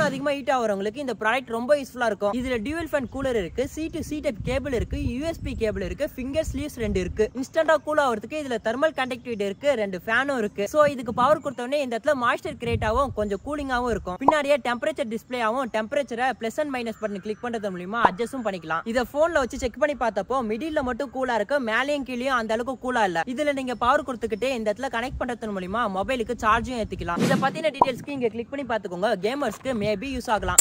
அதிகமா ஹீட் ஆகிறவங்களுக்கு இந்த ப்ராடக்ட் ரொம்ப யூஸ்ஃபுல்லா இருக்கும் இதுல டியூவல் ஃபேன் கூலர் இருக்கு C to C type cable இருக்கு யூஎஸ்பி கேபிள் இருக்கு ஃபிங்கர் ஸ்லீவ்ஸ் ரெண்டு இருக்கு இன்ஸ்டன்டா கூல் ஆகிறதுக்கு இதுல தெர்மல் கண்டக்டிவிட்டி இருக்கு ரெண்டு ஃபேனும் இருக்கு சோ இதுக்கு பவர் கொடுத்தோடனே இந்த இடத்துல மாய்ஸ்சர் கிரியேட் ஆகும் கொஞ்சம் கூலிங்காவும் இருக்கும் பின்னாடியே டெம்பரேச்சர் டிஸ்பிளே ஆகும் டெம்பரேச்சரை plus and minus button click பண்றது மூலியமா அட்ஜஸ்டும் பண்ணிக்கலாம் இதை போன்ல வச்சு செக் பண்ணி பார்த்தப்போ மிடில்ல மட்டும் கூலா இருக்கு மேலேயும் கீழேயும் அந்த அளவுக்கு கூலா இல்ல இதுல நீங்க பவர் கொடுத்துக்கிட்டு இந்த இடத்துல கனெக்ட் பண்றது மூலியமா மொபைலுக்கு சார்ஜும் ஏத்திக்கலாம் இதை பத்தின டீடைல்ஸ்க்கு இங்க கிளிக் பண்ணி பாத்துக்கோங்க கேமர்ஸ்க்கு மேபி யூஸ் ஆகலாம்